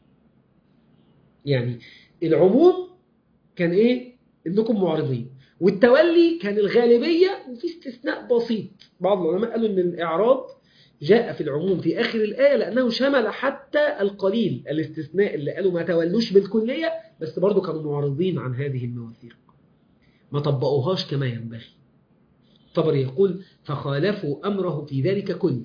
يعني العموم كان إيه إنكم معرضين والتولي كان الغالبية وفي استثناء بسيط بعض العلماء قالوا إن الإعراض جاء في العموم في آخر الآية لأنه شمل حتى القليل الاستثناء اللي قالوا ما تولوش بالكلية بس برضو كانوا معرضين عن هذه المواثيق ما طبقوهاش كما ينبغي طبري يقول فخالفوا أمره في ذلك كله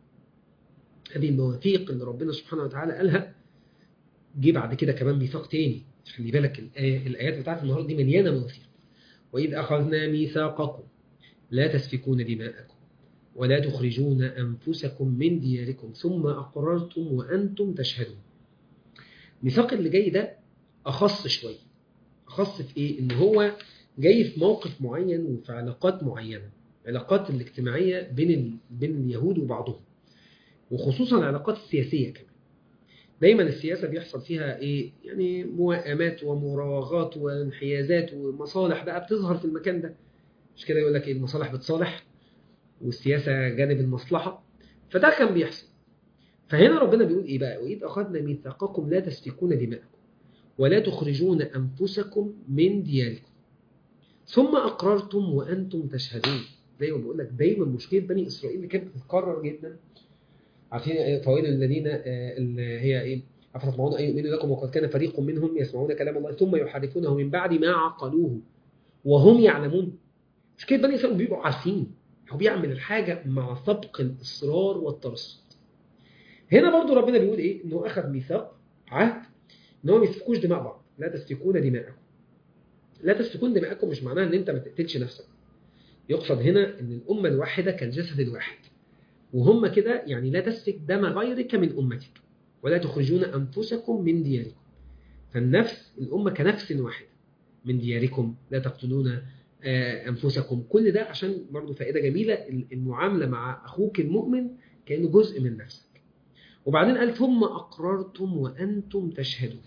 هذه المواثيق اللي ربنا سبحانه وتعالى قالها جه بعد كده كمان ميثاق تاني خلي بالك الآية الآيات بتاعت النهارده دي مليانة مواثيق وإذ أخذنا ميثاقكم لا تسفكون دماءكم ولا تخرجون أنفسكم من دياركم ثم أقررتم وأنتم تشهدون الميثاق اللي جاي ده أخص شوية أخص في إيه؟ إن هو جاي في موقف معين وفي علاقات معينة علاقات الاجتماعية بين ال... بين اليهود وبعضهم وخصوصا العلاقات السياسية كمان دايما السياسة بيحصل فيها ايه يعني موائمات ومراوغات وانحيازات ومصالح بقى بتظهر في المكان ده مش كده يقول لك ايه المصالح بتصالح والسياسة جانب المصلحة فده كان بيحصل فهنا ربنا بيقول ايه بقى وإذ أخذنا ميثاقكم لا تسفكون دماءكم ولا تخرجون أنفسكم من دياركم ثم أقررتم وأنتم تشهدون زي ما بقول لك دايما مشكلة بني إسرائيل اللي كانت بتتكرر جدا عارفين فوائد الذين اللي هي ايه أفتطمعون أن يؤمنوا لكم وقد كان فريق منهم يسمعون كلام الله ثم يحرفونه من بعد ما عقلوه وهم يعلمون مشكلة بني إسرائيل بيبقوا عارفين هو بيعمل الحاجة مع سبق الإصرار والترصد هنا برضو ربنا بيقول إيه إنه أخذ ميثاق عهد إن هو ما يسفكوش دماء بعض لا تسفكون دماءكم لا تسفكون دماءكم مش معناها إن أنت ما تقتلش نفسك يقصد هنا إن الأمة الواحدة كالجسد الواحد وهم كده يعني لا تسفك دم غيرك من أمتك ولا تخرجون أنفسكم من دياركم فالنفس الأمة كنفس واحد من دياركم لا تقتلون أنفسكم كل ده عشان برضه فائدة جميلة المعاملة مع أخوك المؤمن كأنه جزء من نفسك وبعدين قال ثم أقررتم وأنتم تشهدون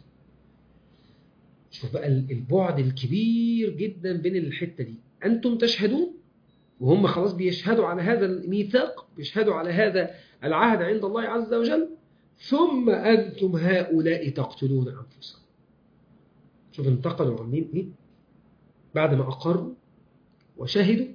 شوف بقى البعد الكبير جدا بين الحتة دي أنتم تشهدون وهم خلاص بيشهدوا على هذا الميثاق بيشهدوا على هذا العهد عند الله عز وجل ثم أنتم هؤلاء تقتلون أنفسكم شوف انتقلوا عاملين إيه بعد ما أقروا وشهدوا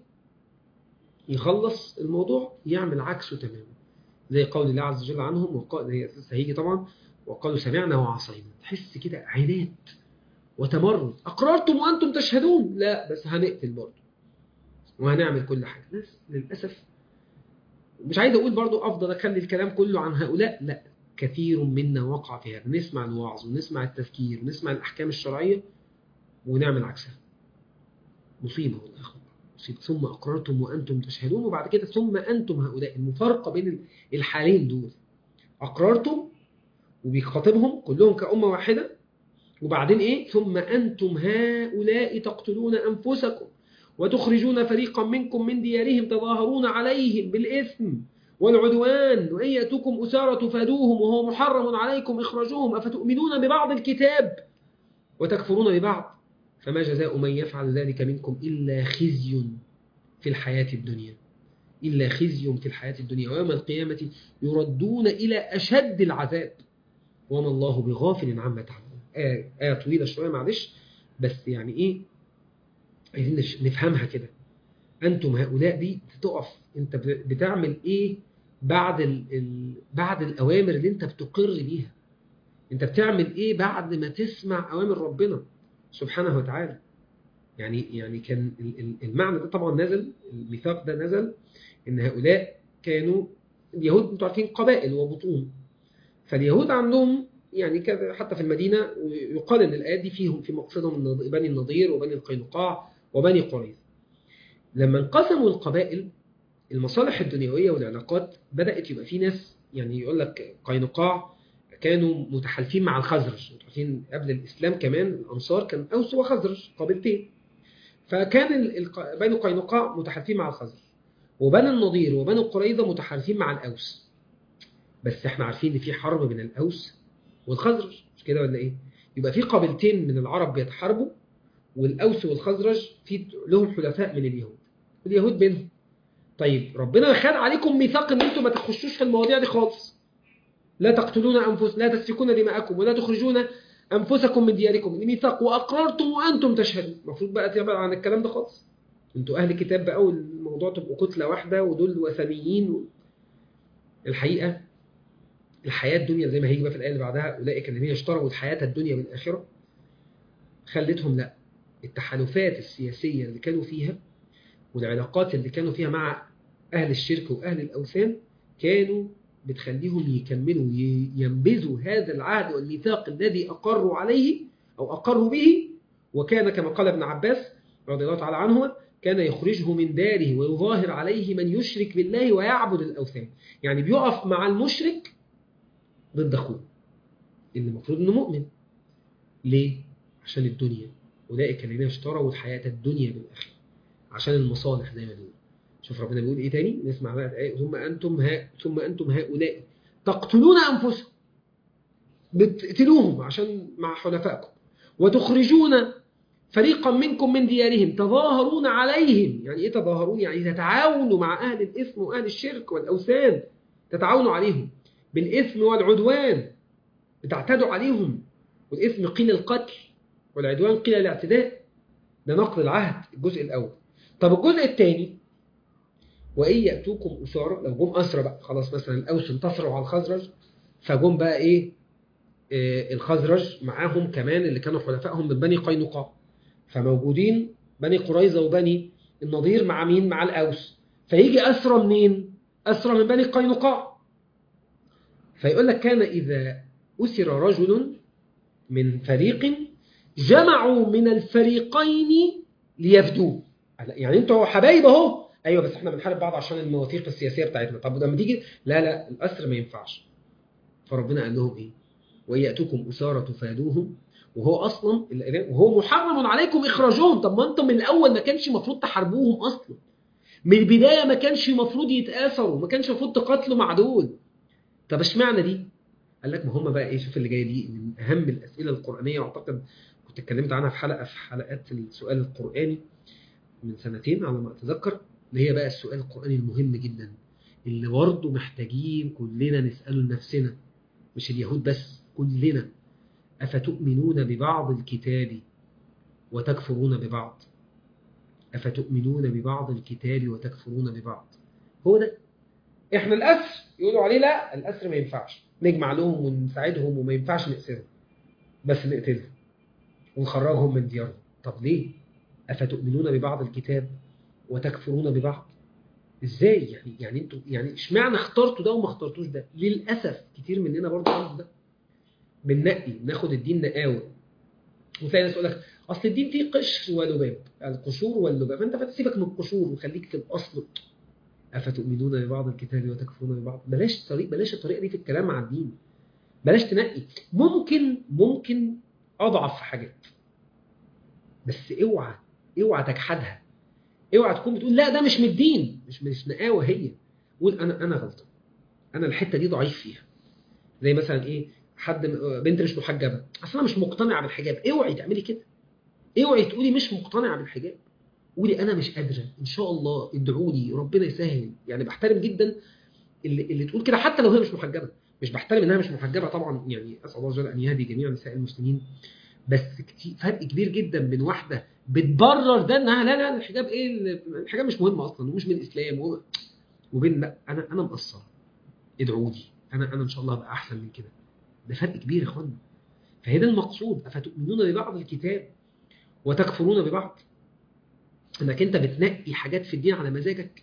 يخلص الموضوع يعمل عكسه تماما زي قول الله عز وجل عنهم وقال هي هيجي طبعا وقالوا سمعنا وعصينا تحس كده عناد وتمرد أقررتم وأنتم تشهدون لا بس هنقتل برضه وهنعمل كل حاجة ناس للأسف مش عايز أقول برضو أفضل أخلي الكلام كله عن هؤلاء لا كثير منا وقع في هذا نسمع الوعظ ونسمع التفكير ونسمع الأحكام الشرعية ونعمل عكسها مصيبة والله أخوة مصيبة ثم أقررتم وأنتم تشهدون وبعد كده ثم أنتم هؤلاء المفارقة بين الحالين دول أقررتم وبيخاطبهم كلهم كأمة واحدة وبعدين إيه ثم أنتم هؤلاء تقتلون أنفسكم وتخرجون فريقا منكم من ديارهم تظاهرون عليهم بالإثم والعدوان وإن يأتوكم أسارى تفادوهم وهو محرم عليكم إخراجهم أفتؤمنون ببعض الكتاب وتكفرون ببعض فما جزاء من يفعل ذلك منكم إلا خزي في الحياة الدنيا إلا خزي في الحياة الدنيا ويوم القيامة يردون إلى أشد العذاب وما الله بغافل عما تعملون آية, آية طويلة شوية معلش بس يعني إيه عايزين نفهمها كده أنتم هؤلاء دي تقف أنت بتعمل إيه بعد ال ال بعد الأوامر اللي أنت بتقر بيها أنت بتعمل إيه بعد ما تسمع أوامر ربنا سبحانه وتعالى يعني يعني كان المعنى ده طبعا نزل الميثاق ده نزل ان هؤلاء كانوا اليهود انتوا عارفين قبائل وبطون فاليهود عندهم يعني كذا حتى في المدينه يقال ان الايات دي فيهم في مقصدهم بني النضير وبني القينقاع وبني قريظه لما انقسموا القبائل المصالح الدنيويه والعلاقات بدات يبقى في ناس يعني يقول لك قينقاع كانوا متحالفين مع الخزرج عارفين قبل الاسلام كمان الانصار كان اوس وخزرج قبيلتين فكان ال- الق- بنو قينقاع متحالفين مع الخزرج وبنو النضير وبنو قريظه متحالفين مع الاوس بس احنا عارفين ان في حرب بين الاوس والخزرج مش كده ولا ايه يبقى في قبيلتين من العرب بيتحاربوا والاوس والخزرج في لهم حلفاء من اليهود واليهود بينهم طيب ربنا خد عليكم ميثاق ان انتم ما تخشوش في المواضيع دي خالص لا تقتلون انفس لا تسفكون دماءكم ولا تخرجون انفسكم من دياركم الميثاق واقررتم وانتم تشهدون المفروض بقى تبعد عن الكلام ده خالص انتوا اهل كتاب بقى والموضوع تبقوا كتله واحده ودول وثنيين و... الحقيقه الحياه الدنيا زي ما هيجي بقى في الايه اللي بعدها اولئك الذين اشتروا الحياه الدنيا بالاخره خلتهم لا التحالفات السياسيه اللي كانوا فيها والعلاقات اللي كانوا فيها مع اهل الشرك واهل الاوثان كانوا بتخليهم يكملوا ي- ينبذوا هذا العهد والميثاق الذي اقروا عليه او اقروا به وكان كما قال ابن عباس رضي الله تعالى عنهما كان يخرجه من داره ويظاهر عليه من يشرك بالله ويعبد الاوثان يعني بيقف مع المشرك ضد اخوه اللي المفروض انه مؤمن ليه عشان الدنيا اولئك الذين اشتروا الحياه الدنيا بالاخره عشان المصالح زي ما بيقول شوف ربنا بيقول ايه تاني نسمع بقى الآية ثم انتم ها ثم انتم هؤلاء تقتلون انفسكم بتقتلوهم عشان مع حلفائكم وتخرجون فريقا منكم من ديارهم تظاهرون عليهم يعني ايه تظاهرون يعني تتعاونوا مع اهل الاثم واهل الشرك والاوثان تتعاونوا عليهم بالاثم والعدوان بتعتدوا عليهم والاثم قيل القتل والعدوان قيل الاعتداء ده نقض العهد الجزء الاول طب الجزء الثاني وان ياتوكم اسارى لو جم اسرى بقى خلاص مثلا الاوس انتصروا على الخزرج فجم بقى ايه آه، الخزرج معاهم كمان اللي كانوا حلفائهم من بني قينقاع فموجودين بني قريظه وبني النضير مع مين مع الاوس فيجي اسرى منين اسرى من بني قينقاع فيقول لك كان اذا اسر رجل من فريق جمعوا من الفريقين ليفدوه يعني انتوا حبايب اهو ايوه بس احنا بنحارب بعض عشان المواثيق السياسيه بتاعتنا طب لما تيجي لا لا الاسر ما ينفعش فربنا قال لهم ايه وان ياتوكم اسارى تفادوهم وهو اصلا وهو محرم عليكم اخراجهم طب ما انتم من الاول ما كانش المفروض تحاربوهم اصلا من البدايه ما كانش المفروض يتاثروا ما كانش المفروض تقاتلوا مع دول طب اشمعنى دي قال لك ما هم بقى ايه شوف اللي جايه دي من اهم الاسئله القرانيه واعتقد كنت اتكلمت عنها في حلقه في حلقات السؤال القراني من سنتين على ما اتذكر اللي هي بقى السؤال القراني المهم جدا اللي برضه محتاجين كلنا نساله لنفسنا مش اليهود بس كلنا افتؤمنون ببعض الكتاب وتكفرون ببعض افتؤمنون ببعض الكتاب وتكفرون ببعض هو ده احنا الاسر يقولوا عليه لا الاسر ما ينفعش نجمع لهم ونساعدهم وما ينفعش نأسرهم بس نقتلهم ونخرجهم من ديارهم طب ليه افتؤمنون ببعض الكتاب وتكفرون ببعض ازاي يعني يعني انتوا يعني اشمعنى اخترتوا ده وما اخترتوش ده للاسف كتير مننا برضه عنده ده بننقي ناخد الدين نقاوه وتلاقي ناس يقول لك اصل الدين فيه قشر ولباب القشور واللباب فانت فتسيبك من القشور وخليك في الاصل افتؤمنون ببعض الكتاب وتكفرون ببعض بلاش طريق بلاش الطريقه دي في الكلام مع الدين بلاش تنقي ممكن ممكن اضعف في حاجات بس اوعى اوعى تجحدها اوعى تكون بتقول لا ده مش من الدين مش مش نقاوه هي قول انا انا غلطان انا الحته دي ضعيف فيها زي مثلا ايه حد بنت مش محجبه اصل انا مش مقتنعه بالحجاب اوعي تعملي كده اوعي تقولي مش مقتنعه بالحجاب قولي انا مش قادره ان شاء الله ادعوا لي ربنا يسهل يعني بحترم جدا اللي, اللي تقول كده حتى لو هي مش محجبه مش بحترم انها مش محجبه طبعا يعني اسال الله عز وجل ان يهدي جميع نساء المسلمين بس كتير فرق كبير جدا بين واحده بتبرر ده انها لا لا الحجاب ايه الحجاب مش مهم اصلا ومش من الاسلام وبين لا انا انا مقصر ادعوا لي انا انا ان شاء الله هبقى احسن من كده ده فرق كبير يا اخوانا فهي ده المقصود افتؤمنون ببعض الكتاب وتكفرون ببعض انك انت بتنقي حاجات في الدين على مزاجك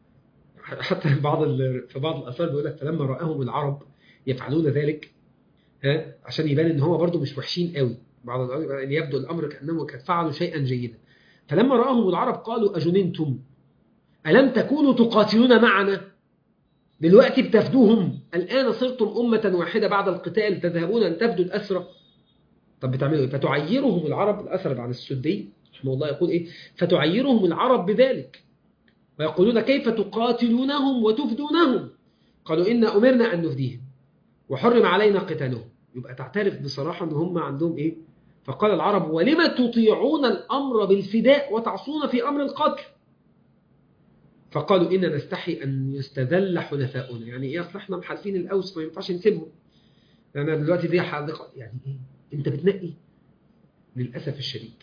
حتى بعض في بعض الاثار بيقول لك فلما راهم العرب يفعلون ذلك ها عشان يبان ان هو برده مش وحشين قوي بعض ان يبدو الامر كانهم قد فعلوا شيئا جيدا فلما راهم العرب قالوا اجننتم ألم تكونوا تقاتلون معنا دلوقتي بتفدوهم الآن صرتم أمة واحدة بعد القتال تذهبون أن تفدوا الأسرى طب بتعملوا إيه فتعيرهم العرب الأسرى عن السدي رحمه الله يقول إيه فتعيرهم العرب بذلك ويقولون كيف تقاتلونهم وتفدونهم قالوا إن أمرنا أن نفديهم وحرم علينا قتالهم يبقى تعترف بصراحة أن هم عندهم إيه فقال العرب ولم تطيعون الأمر بالفداء وتعصون في أمر القتل فقالوا إنا نستحي أن يستذل حلفاؤنا يعني إيه أصل إحنا محالفين الأوس ما ينفعش نسيبهم يعني أنا دلوقتي دي حديقة يعني إيه أنت بتنقي للأسف الشديد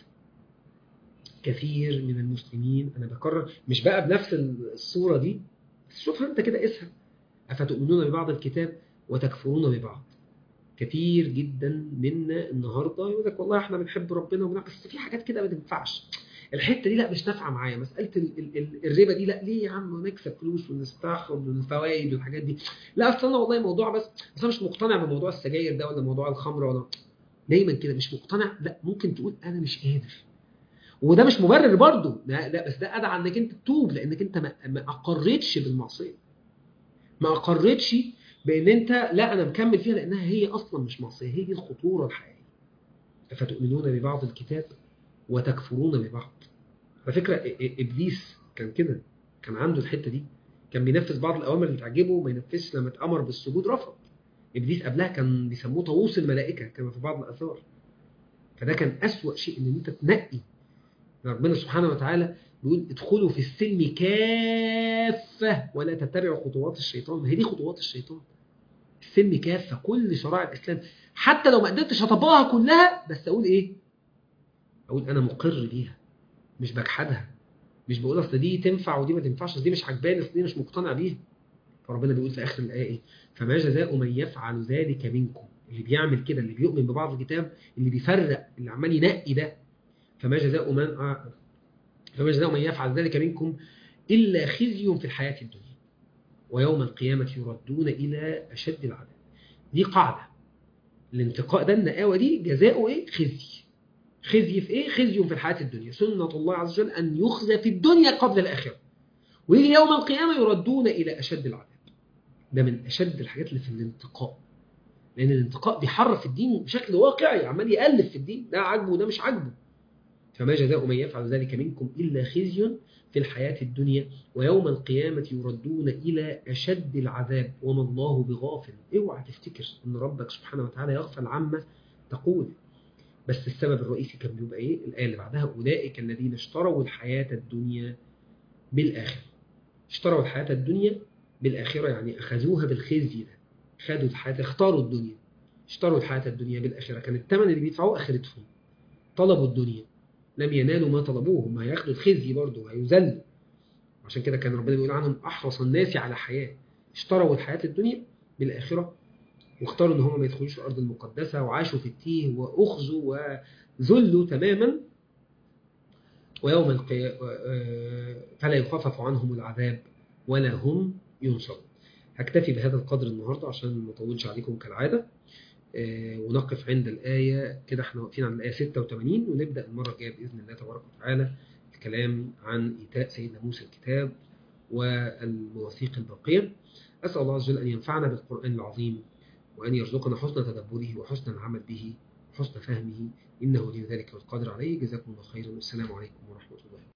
كثير من المسلمين أنا بكرر مش بقى بنفس الصورة دي بس شوفها أنت كده اسها أفتؤمنون ببعض الكتاب وتكفرون ببعض كتير جدا منا النهارده يقول لك والله احنا بنحب ربنا وبنعمل بس في حاجات كده ما تنفعش الحته دي لا مش نافعه معايا مساله ال ال ال الربا دي لا ليه يا عم نكسب فلوس ونستخرج والفوائد والحاجات دي لا اصل انا والله موضوع بس بس انا مش مقتنع بموضوع السجاير ده ولا موضوع الخمر ولا دايما كده مش مقتنع لا ممكن تقول انا مش قادر وده مش مبرر برضه لا, لا بس ده ادعى انك انت تتوب لانك انت ما, ما اقرتش بالمعصيه ما اقرتش بان انت لا انا مكمل فيها لانها هي اصلا مش معصيه هي دي الخطوره الحقيقيه افتؤمنون ببعض الكتاب وتكفرون ببعض على فكره ابليس كان كده كان عنده الحته دي كان بينفذ بعض الاوامر اللي تعجبه وما ينفذش لما اتامر بالسجود رفض ابليس قبلها كان بيسموه طاووس الملائكه كما في بعض الاثار فده كان اسوا شيء ان انت تنقي ربنا سبحانه وتعالى بيقول ادخلوا في السلم كافة ولا تتبعوا خطوات الشيطان ما هي دي خطوات الشيطان السلم كافة كل شرائع الإسلام حتى لو ما قدرتش أطبقها كلها بس أقول إيه أقول أنا مقر بيها مش بجحدها مش بقول أصل دي تنفع ودي ما تنفعش أصل دي مش عجباني أصل دي مش مقتنع بيها فربنا بيقول في آخر الآية إيه فما جزاء من يفعل ذلك منكم اللي بيعمل كده اللي بيؤمن ببعض الكتاب اللي بيفرق اللي عمال ينقي ده فما جزاء من فما جزاء من يفعل ذلك منكم إلا خزي في الحياة الدنيا ويوم القيامة يردون إلى أشد العذاب دي قاعدة الانتقاء ده النقاوة دي جزاؤه إيه؟ خزي خزي في إيه؟ خزي في الحياة الدنيا سنة الله عز وجل أن يخزى في الدنيا قبل الآخرة ويجي يوم القيامة يردون إلى أشد العذاب ده من أشد الحاجات اللي في الانتقاء لأن الانتقاء بيحرف الدين بشكل واقعي عمال يألف في الدين ده عاجبه وده مش عاجبه فما جزاء من يفعل ذلك منكم إلا خزي في الحياة الدنيا ويوم القيامة يردون إلى أشد العذاب وما الله بغافل اوعى تفتكر أن ربك سبحانه وتعالى يغفل عما تقول بس السبب الرئيسي كان بيبقى إيه الآية اللي بعدها أولئك الذين اشتروا الحياة الدنيا بالآخرة اشتروا الحياة الدنيا بالآخرة يعني أخذوها بالخزي ده خدوا الحياة اختاروا الدنيا اشتروا الحياة الدنيا بالآخرة كان الثمن اللي بيدفعوه آخرتهم طلبوا الدنيا لم ينالوا ما طلبوه هم هياخدوا الخزي برضه هيذلوا عشان كده كان ربنا بيقول عنهم احرص الناس على حياه اشتروا الحياه الدنيا بالاخره واختاروا ان هم ما يدخلوش الارض المقدسه وعاشوا في التيه واخذوا وذلوا تماما ويوم القيامه فلا يخفف عنهم العذاب ولا هم ينصرون هكتفي بهذا القدر النهارده عشان ما اطولش عليكم كالعاده ونقف عند الآية كده احنا واقفين عند الآية 86 ونبدأ المرة الجاية بإذن الله تبارك وتعالى الكلام عن إيتاء سيدنا موسى الكتاب والمواثيق الباقية أسأل الله عز وجل أن ينفعنا بالقرآن العظيم وأن يرزقنا حسن تدبره وحسن العمل به وحسن فهمه إنه لي ذلك والقادر عليه جزاكم الله خيرا والسلام عليكم ورحمة الله